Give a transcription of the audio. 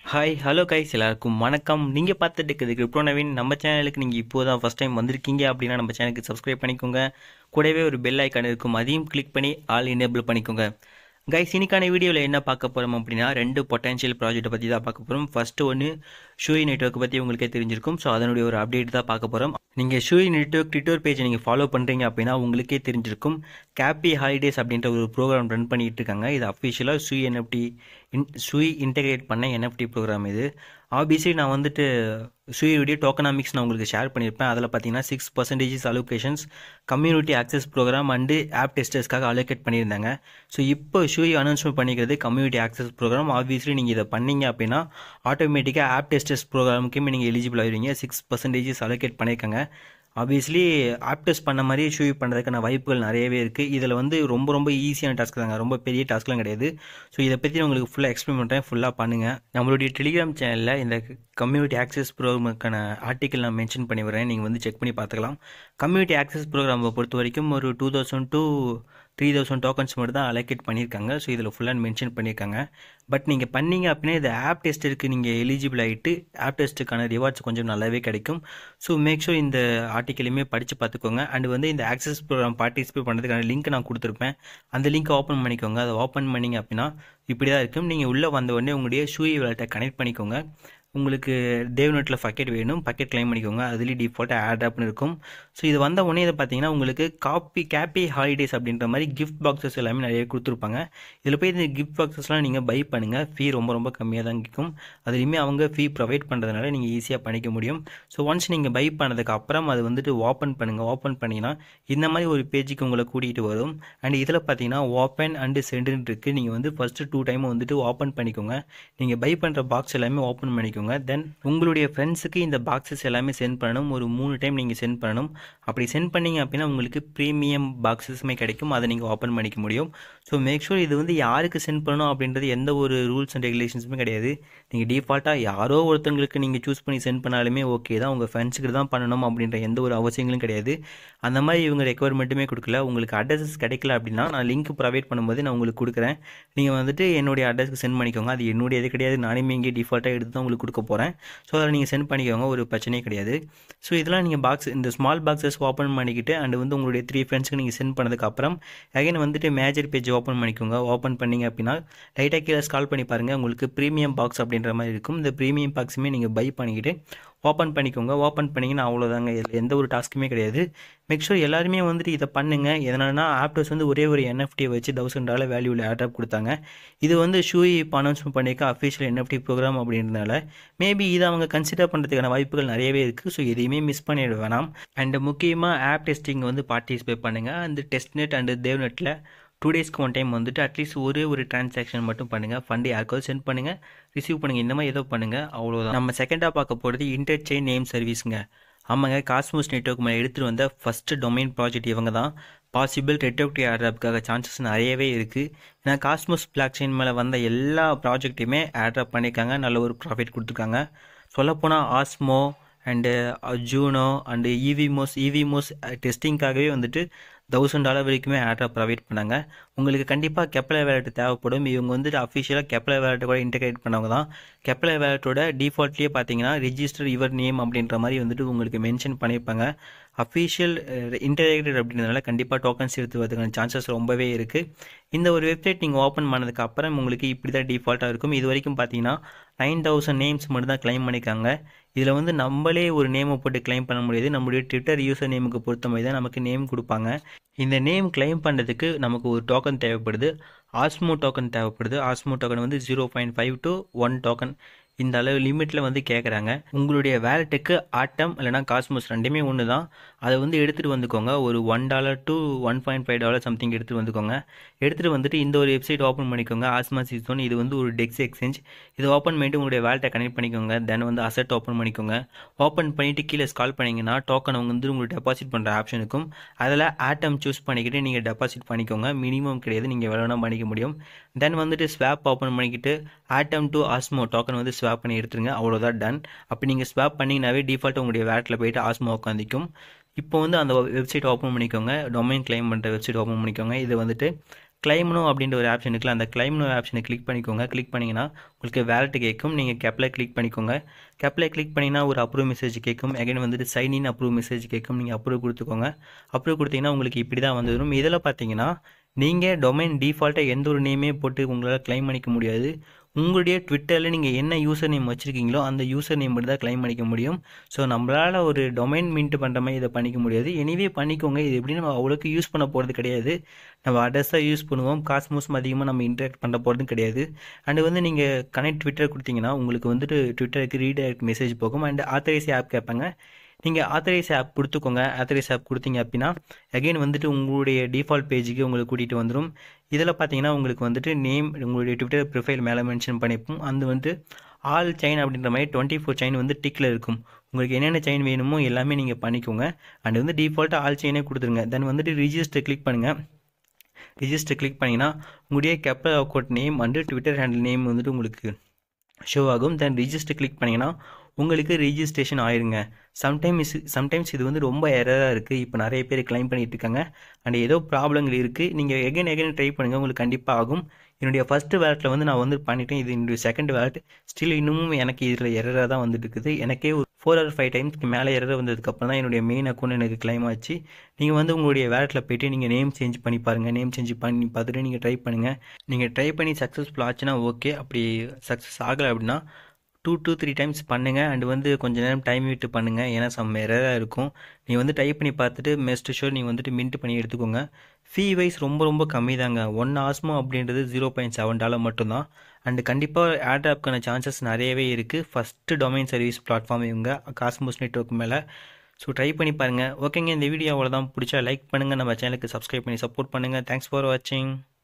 hi hello guys எல்லாருக்கும் வணக்கம் நீங்கள் பார்த்துட்டு இருக்கிறது கிரிப்டோ நவீன் நம்ம சேனலுக்கு நீங்கள் இப்போ தான் ஃபஸ்ட் டைம் வந்திருக்கீங்க அப்படின்னா நம்ம சேனலுக்கு சப்ஸ்கிரைப் பண்ணிக்கோங்க கூடவே ஒரு பெல் ஐக்கான் இருக்கும் அதையும் கிளிக் பண்ணி ஆல் எனேபிள் பண்ணிக்கோங்க கைஸ் இன்னைக்கான வீடியோவில் என்ன பார்க்க போகிறோம் அப்படின்னா ரெண்டு பொட்டன்ஷியல் ப்ராஜெக்ட்டை பற்றி தான் பார்க்க போகிறோம் ஃபஸ்ட்டு ஒன்று ஷூய் நெட்ஒர்க் பற்றி உங்களுக்கே தெரிஞ்சிருக்கும் ஸோ அதனுடைய ஒரு அப்டேட் தான் பார்க்க போகிறோம் நீங்கள் ஷூய் நெட்ஒர்க் ட்விட்டர் பேஜை நீங்கள் ஃபாலோ பண்ணுறீங்க அப்படின்னா உங்களுக்கே தெரிஞ்சிருக்கும் கேப்பி ஹாலிடேஸ் அப்படின்ற ஒரு ப்ரோக்ராம் ரன் பண்ணிட்டு இருக்காங்க இது அஃபிஷியலாக Sui NFT in Sui integrate பண்ண என்எஃப்டி ப்ரோக்ராம் இது ஆப்வியஸ்லி நான் வந்துட்டு சுயுடைய டோக்கனாமிக்ஸ் நான் உங்களுக்கு ஷேர் பண்ணியிருப்பேன் அதில் பார்த்தீங்கன்னா six percentages allocations community access program and app டெஸ்டர்ஸ்க்காக அலோகேட் பண்ணியிருந்தாங்க ஸோ இப்போ ஷூய் அனௌன்ஸ்மெண்ட் பண்ணிக்கிறது கம்யூனிட்டி ஆக்சஸ் ப்ரோக்ராம் ஆப்வியஸ்லி நீங்கள் இதை பண்ணீங்க அப்படின்னா ஆட்டோமேட்டிக்காக ஆப் டெஸ்டர்ஸ் ப்ரோக்ராமுக்குமே நீங்கள் எலிஜிபிள் ஆகிடுவீங்க சிக்ஸ் பர்சன்டேஜஸ் அலோகேட் பண்ணியிருக்காங்க ஆப்வியஸ்லி ஆப் டெஸ்ட் பண்ண மாதிரி ஷூ பண்ணுறதுக்கான வாய்ப்புகள் நிறையவே இருக்குது இதில் வந்து ரொம்ப ரொம்ப ஈஸியான டாஸ்க் தாங்க ரொம்ப பெரிய டாஸ்க்லாம் கிடையாது ஸோ இதை பற்றி நான் உங்களுக்கு ஃபுல்லாக எக்ஸ்பிளைன் பண்ணுறேன் ஃபுல்லாக பண்ணுங்கள் நம்மளுடைய டெலிகிராம் சேனலில் இந்த கம்யூனிட்டி ஆக்சஸ் ப்ரோக்ராமுக்கான ஆர்டிக்கல் நான் மென்ஷன் பண்ணி வரேன் நீங்கள் வந்து செக் பண்ணி பார்த்துக்கலாம் கம்யூனிட்டி ஆக்சஸ் ப்ரோக்ராமை பொறுத்த வரைக்கும் ஒரு two thousand two three thousand tokens மட்டும் தான் அலோகேட் பண்ணியிருக்காங்க ஸோ இதில் ஃபுல்லாக மென்ஷன் பண்ணியிருக்காங்க பட் நீங்கள் பண்ணீங்க அப்படின்னா இது ஆப் டெஸ்ட்டுக்கு நீங்கள் எலிஜிபிள் ஆகிட்டு ஆப் டெஸ்ட்டுக்கான ரிவார்ட்ஸ் கொஞ்சம் நல்லாவே கிடைக்கும் ஸோ மேக் ஷூர் இந்த ஆர்டிக்கலையுமே படித்து பார்த்துக்கோங்க அண்ட் வந்து இந்த ஆக்சஸ் ப்ரோக்ராம் பார்ட்டிசிபேட் பண்ணுறதுக்கான லிங்க் நான் கொடுத்துருப்பேன் அந்த லிங்க் ஓப்பன் பண்ணிக்கோங்க அதை ஓப்பன் பண்ணிங்க அப்படின்னா இப்படி தான் இருக்கும் நீங்கள் உள்ளே வந்த உடனே உங்களுடைய ஷூ வேலட்டை கனெக்ட் பண்ணிக்கோங்க உங்களுக்கு தேவ்நெட்டில் பக்கெட் வேணும் பக்கெட் கிளைம் பண்ணிக்கோங்க அதுலேயும் டிஃபால்ட்டாக ஆட் ஆப்னு இருக்கும் ஸோ இது வந்த உடனே இதை பார்த்தீங்கன்னா உங்களுக்கு காப்பி கேப்பி ஹாலிடேஸ் அப்படின்ற மாதிரி கிஃப்ட் பாக்ஸஸ் எல்லாமே நிறைய கொடுத்துருப்பாங்க இதில் போய் இந்த கிஃப்ட் பாக்ஸஸ்லாம் நீங்கள் பை பண்ணுங்கள் ஃபீ ரொம்ப ரொம்ப கம்மியாக தான் இருக்கும் அதுலேயுமே அவங்க ஃபீ ப்ரொவைட் பண்ணுறதுனால நீங்கள் ஈஸியாக பண்ணிக்க முடியும் ஸோ ஒன்ஸ் நீங்கள் பை பண்ணதுக்கு அப்புறம் அது வந்துட்டு ஓப்பன் பண்ணுங்கள் ஓப்பன் பண்ணிங்கன்னா இந்த மாதிரி ஒரு பேஜுக்கு உங்களை கூட்டிகிட்டு வரும் அண்ட் இதில் பார்த்தீங்கன்னா ஓப்பன் அண்டு சென்டுன்னு இருக்குது நீங்கள் வந்து ஃபஸ்ட்டு டூ டைம் வந்துட்டு ஓப்பன் பண்ணிக்கோங்க நீங்கள் பை பண்ணுற பாக்ஸ் எல்லாமே ஓப்பன் பண்ணிக்கோங்க பண்ணிக்கோங்க தென் உங்களுடைய ஃப்ரெண்ட்ஸுக்கு இந்த பாக்ஸஸ் எல்லாமே சென்ட் பண்ணணும் ஒரு மூணு டைம் நீங்கள் சென்ட் பண்ணணும் அப்படி சென்ட் பண்ணீங்க அப்படின்னா உங்களுக்கு ப்ரீமியம் பாக்ஸஸுமே கிடைக்கும் அதை நீங்கள் ஓப்பன் பண்ணிக்க முடியும் ஸோ மேக் ஷூர் இது வந்து யாருக்கு சென்ட் பண்ணணும் அப்படின்றது எந்த ஒரு ரூல்ஸ் அண்ட் ரெகுலேஷன்ஸுமே கிடையாது நீங்கள் டிஃபால்ட்டாக யாரோ ஒருத்தங்களுக்கு நீங்கள் சூஸ் பண்ணி சென்ட் பண்ணாலுமே ஓகே தான் உங்கள் ஃப்ரெண்ட்ஸுக்கு தான் பண்ணணும் அப்படின்ற எந்த ஒரு அவசியங்களும் கிடையாது அந்த மாதிரி இவங்க ரெக்குவயர்மெண்ட்டுமே கொடுக்கல உங்களுக்கு அட்ரஸஸ் கிடைக்கல அப்படின்னா நான் லிங்க் ப்ரொவைட் பண்ணும்போது நான் உங்களுக்கு கொடுக்குறேன் நீங்கள் வந்துட்டு என்னுடைய அட்ரஸ்க்கு சென்ட் பண்ணிக்கோங்க அது என்னுடைய இது கிடையாது நானுமே இங்கே டிஃபால்ட்டாக எடுத்து தான் உங்களுக்கு கொடுக்க போகிறேன் ஸோ அதில் நீங்கள் சென்ட் பண்ணிக்கோங்க ஒரு பிரச்சனையே கிடையாது ஸோ இதெல்லாம் நீங்கள் பாக்ஸ் இந்த ஸ்மால் பாக்ஸஸ் ஓப்பன் பண்ணிக்கிட்டு அண்ட் வந்து உங்களுடைய த்ரீ ஃப்ரெண்ட்ஸ்க்கு நீங்கள் சென்ட் பண்ணதுக்கப்புறம் அகைன் வந்துட்டு மேஜர் பேஜ் ஓப்பன் பண்ணிக்கோங்க ஓப்பன் பண்ணிங்க அப்படின்னா லைட்டாக கீழே ஸ்கால் பண்ணி பாருங்கள் உங்களுக்கு ப்ரீமியம் பாக்ஸ் அப்படின்ற மாதிரி இருக்கும் இந்த ப்ரீமியம் பாக்ஸுமே நீங்கள் பை பண்ணிக்கிட்டு ஓப்பன் பண்ணிக்கோங்க ஓப்பன் பண்ணிங்கன்னா அவ்வளோதாங்க இதில் எந்த ஒரு டாஸ்க்குமே கிடையாது மேக் ஷூர் எல்லாருமே வந்துட்டு இதை பண்ணுங்கள் எதனாலனா ஆப்டர்ஸ் வந்து ஒரே ஒரு என்எஃப்டியை வச்சு தௌசண்ட் டாலர் வேல்யூவில் ஆட்ராப் கொடுத்தாங்க இது வந்து ஷூய் இப்போ அனௌன்ஸ்மெண்ட் பண்ணியிருக்க அஃபிஷியல் என்எஃப்டி ப்ரோக்ராம் அப்படின்றதுனால மேபி இதை அவங்க கன்சிடர் பண்ணுறதுக்கான வாய்ப்புகள் நிறையவே இருக்குது ஸோ எதையுமே மிஸ் பண்ணிட வேணாம் அண்ட் முக்கியமாக ஆப் டெஸ்டிங் வந்து பார்ட்டிசிபேட் பண்ணுங்கள் அந்த டெஸ்ட் நெட் அண்டு தேவ்நெட்டில் டூ டேஸ்க்கு ஒன் டைம் வந்துட்டு அட்லீஸ்ட் ஒரே ஒரு டிரான்சாக்ஷன் மட்டும் பண்ணுங்கள் ஃபண்டு யாருக்காவது சென்ட் பண்ணுங்கள் ரிசீவ் பண்ணுங்கள் இந்த மாதிரி ஏதோ பண்ணுங்கள் அவ்வளோதான் நம்ம செகண்டாக பார்க்க போகிறது இன்டர்செயின் நேம் சர்வீஸுங்க ஆமாங்க காஸ்மோஸ் நெட்ஒர்க் மேலே எடுத்துகிட்டு வந்த ஃபஸ்ட்டு டொமைன் ப்ராஜெக்ட் இவங்க தான் பாசிபிள் ரெட்டோக்டி ஆட்ராப்புக்காக சான்சஸ் நிறையவே இருக்குது ஏன்னா காஸ்மோஸ் பிளாக் செயின் மேலே வந்த எல்லா ப்ராஜெக்ட்டையுமே ஆட்ராப் பண்ணியிருக்காங்க நல்ல ஒரு ப்ராஃபிட் கொடுத்துருக்காங்க சொல்லப்போனால் Osmo and Juno and Evmos Evmos டெஸ்டிங்காகவே வந்துட்டு தௌசண்ட் டாலர் வரைக்குமே ஆட்ராப் ப்ரொவைட் பண்ணாங்க உங்களுக்கு கண்டிப்பாக கெப்லர் வேலட் தேவைப்படும் இவங்க வந்துட்டு அஃபிஷியலாக கெப்லர் வேலட்டை கூட இன்டெகிரேட் பண்ணவங்க தான் கெப்லர் வேலட்டோட டிஃபால்ட்லேயே பார்த்தீங்கன்னா ரிஜிஸ்டர் யுவர் நேம் அப்படின்ற மாதிரி வந்துட்டு உங்களுக்கு மென்ஷன் பண்ணியிருப்பாங்க அஃபிஷியல் இன்டெகிரேட்டட் அப்படின்றதுனால கண்டிப்பாக டோக்கன்ஸ் எடுத்து வரதுக்கான சான்சஸ் ரொம்பவே இருக்குது இந்த ஒரு வெப்சைட் நீங்கள் ஓப்பன் பண்ணதுக்கு அப்புறம் உங்களுக்கு இப்படி தான் டிஃபால்ட்டாக இருக்கும் இது வரைக்கும் பார்த்தீங்கன்னா நைன் தௌசண்ட் நேம்ஸ் மட்டும் தான் கிளைம் பண்ணியிருக்காங்க இதில் வந்து நம்மளே ஒரு நேமை போட்டு கிளைம் பண்ண முடியாது நம்மளுடைய ட்விட்டர் யூசர் நேமுக்கு பொறுத்த மாதிரி தான் நமக்கு நேம் கொடுப்பாங்க இந்த நேம் கிளைம் பண்ணுறதுக்கு நமக்கு ஒரு டோக்கன் தேவைப்படுது ஆஸ்மோ டோக்கன் தேவைப்படுது ஆஸ்மோ டோக்கன் வந்து zero point five to one token இந்த அளவு லிமிட்டில் வந்து கேட்குறாங்க உங்களுடைய வேலெட்டுக்கு ஆட்டம் இல்லைனா காஸ்மோஸ் ரெண்டுமே ஒன்று தான் அதை வந்து எடுத்துகிட்டு வந்துக்கோங்க ஒரு one dollar to one point five dollar something எடுத்துகிட்டு வந்துக்கோங்க எடுத்துகிட்டு வந்துட்டு இந்த ஒரு வெப்சைட் ஓப்பன் பண்ணிக்கோங்க ஆஸ்மா சீசோன் இது வந்து ஒரு டெக்ஸ் எக்ஸ்சேஞ்ச் இது ஓப்பன் பண்ணிட்டு உங்களுடைய வேலெட்டை கனெக்ட் பண்ணிக்கோங்க தென் வந்து அசட் ஓப்பன் பண்ணிக்கோங்க ஓப்பன் பண்ணிவிட்டு கீழே ஸ்கால் பண்ணிங்கன்னா டோக்கன் வந்து உங்களுக்கு டெபாசிட் பண்ணுற ஆப்ஷன் இருக்கும் அதில் ஆட்டம் சூஸ் பண்ணிக்கிட்டு நீங்கள் டெபாசிட் பண்ணிக்கோங்க மினிமம் கிடையாது நீங்கள் எவ்வளோ வேணால் பண்ணிக்க முடியும் தென் வந்துட்டு ஸ்வாப் ஓப்பன் பண்ணிக்கிட்டு ஆட்டம் டு ஆஸ்மோ டோக்கன் வந்து ஸ்வாப் பண்ணி எடுத்துருங்க அவ்வளோதான் டன் அப்படி நீங்கள் ஸ்வாப் பண்ணிங்கனாவே டிஃபால்ட் உங்களுடைய வேட்டில் போயிட்டு ஆஸ்மோ உட்காந்திக்கும் இப்போ வந்து அந்த வெப்சைட் ஓப்பன் பண்ணிக்கோங்க டொமைன் கிளைம் பண்ணுற வெப்சைட் ஓப்பன் பண்ணிக்கோங்க இது வந்துட்டு கிளைம்னு அப்படின்ற ஒரு ஆப்ஷன் இருக்குல்ல அந்த கிளைம்னு ஒரு ஆப்ஷனை கிளிக் பண்ணிக்கோங்க கிளிக் பண்ணிங்கன்னா உங்களுக்கு வேலட் கேட்கும் நீங்கள் கேப்பில் கிளிக் பண்ணிக்கோங்க கேப்பில் கிளிக் பண்ணிங்கன்னா ஒரு அப்ரூவ் மெசேஜ் கேட்கும் அகைன் வந்துட்டு சைன் இன் அப்ரூவ் மெசேஜ் கேட்கும் நீங்கள் அப்ரூவ் கொடுத்துக்கோங்க அப்ரூவ் கொடுத்தீங்கன்னா உங்களுக்கு இப்படி தான் வந்து வரும் இதில் பார்த்தீங்கன்னா நீங்கள் டொமைன் டிஃபால்ட்டாக எந்த ஒரு நேமே போட்டு உங்களால் கிளைம் பண்ணிக்க முடியாது உங்களுடைய ட்விட்டரில் நீங்கள் என்ன யூசர் நேம் வச்சுருக்கீங்களோ அந்த யூசர் நேம் மட்டும் தான் கிளைம் பண்ணிக்க முடியும் ஸோ நம்மளால் ஒரு டொமைன் மின்ட் பண்ணுற மாதிரி இதை பண்ணிக்க முடியாது எனிவே பண்ணிக்கோங்க இது எப்படி நம்ம அவ்வளோக்கு யூஸ் பண்ண போகிறது கிடையாது நம்ம அட்ரஸாக யூஸ் பண்ணுவோம் காஸ்மோஸும் அதிகமாக நம்ம இன்ட்ராக்ட் பண்ண போகிறதும் கிடையாது அண்டு வந்து நீங்கள் கனெக்ட் ட்விட்டர் கொடுத்தீங்கன்னா உங்களுக்கு வந்துட்டு ட்விட்டருக்கு ரீடைரக்ட் மெசேஜ் போகும் அண்ட் ஆத்தரைஸ் ஆப் கேட்பாங்க நீங்கள் ஆத்தரைஸ் ஆப் கொடுத்துக்கோங்க ஆத்தரைஸ் ஆப் கொடுத்தீங்க அப்படின்னா அகைன் வந்துட்டு உங்களுடைய டிஃபால்ட் பேஜுக்கு உங்களுக்கு கூட்டிகிட்டு வந்துடும் இதில் பார்த்தீங்கன்னா உங்களுக்கு வந்துட்டு நேம் உங்களுடைய ட்விட்டர் ப்ரொஃபைல் மேலே மென்ஷன் பண்ணிப்போம் அது வந்து ஆல் செயின் அப்படின்ற மாதிரி டுவெண்ட்டி ஃபோர் செயின் வந்து டிக்கில் இருக்கும் உங்களுக்கு என்னென்ன செயின் வேணுமோ எல்லாமே நீங்கள் பண்ணிக்கோங்க அண்ட் வந்து டிஃபால்ட்டாக ஆல் செயினே கொடுத்துருங்க தென் வந்துட்டு ரிஜிஸ்டர் கிளிக் பண்ணுங்கள் ரிஜிஸ்டர் கிளிக் பண்ணிங்கன்னா உங்களுடைய கேபிட்டல் அக்கௌண்ட் நேம் வந்து ட்விட்டர் ஹேண்டில் நேம் வந்துட்டு உங்களுக்கு ஷோ ஆகும் தென் ரிஜிஸ்டர் கிளிக் பண்ணிங்கன்னா உங்களுக்கு ரிஜிஸ்ட்ரேஷன் ஆயிருங்க சம்டைம்ஸ் சம்டைம்ஸ் இது வந்து ரொம்ப எரராக இருக்குது இப்போ நிறைய பேர் கிளைம் பண்ணிட்டு இருக்காங்க அண்ட் ஏதோ ப்ராப்ளங்கள் இருக்குது நீங்கள் எகைன் எகைன் ட்ரை பண்ணுங்கள் உங்களுக்கு கண்டிப்பாக ஆகும் என்னுடைய ஃபஸ்ட்டு வேலட்டில் வந்து நான் வந்து பண்ணிட்டேன் இது என்னுடைய செகண்ட் வேலட் ஸ்டில் இன்னமும் எனக்கு இதில் எரராக தான் வந்துட்டு இருக்குது எனக்கே ஒரு ஃபோர் ஆர் ஃபைவ் டைம்ஸ்க்கு மேலே எரர் வந்ததுக்கப்புறம் தான் என்னுடைய மெயின் அக்கௌண்ட் எனக்கு கிளைம் ஆச்சு நீங்கள் வந்து உங்களுடைய வேலட்டில் போய்ட்டு நீங்கள் நேம் சேஞ்ச் பண்ணி பாருங்கள் நேம் சேஞ்ச் பண்ணி பார்த்துட்டு நீங்கள் ட்ரை பண்ணுங்கள் நீங்கள் ட்ரை பண்ணி சக்ஸஸ்ஃபுல் ஆச்சுன்னா ஓகே அப்படி சக்ஸஸ் ஆகலை அப்படின்னா டூ டூ த்ரீ டைம்ஸ் பண்ணுங்கள் அண்ட் வந்து கொஞ்சம் நேரம் டைம் விட்டு பண்ணுங்கள் ஏன்னா சம் எரராக இருக்கும் நீங்கள் வந்து டைப் பண்ணி பார்த்துட்டு மெஸ்ட் ஷோர் நீங்கள் வந்துட்டு மின்ட் பண்ணி எடுத்துக்கோங்க ஃபீ வைஸ் ரொம்ப ரொம்ப கம்மி தாங்க ஒன் ஆஸ்மோ அப்படின்றது ஜீரோ பாயிண்ட் செவன் டாலர் மட்டும்தான் அண்டு கண்டிப்பாக ஆட் ஆப்க்கான சான்சஸ் நிறையவே இருக்குது ஃபஸ்ட்டு டொமைன் சர்வீஸ் பிளாட்ஃபார்ம் இவங்க காஸ்மோஸ் நெட்ஒர்க் மேலே ஸோ ட்ரை பண்ணி பாருங்கள் ஓகேங்க இந்த வீடியோ அவ்வளோதான் பிடிச்சா லைக் பண்ணுங்கள் நம்ம சேனலுக்கு சப்ஸ்கிரைப் பண்ணி சப்போர்ட் பண்ணுங்கள் தேங்க்ஸ் ஃபார் வாட்சிங்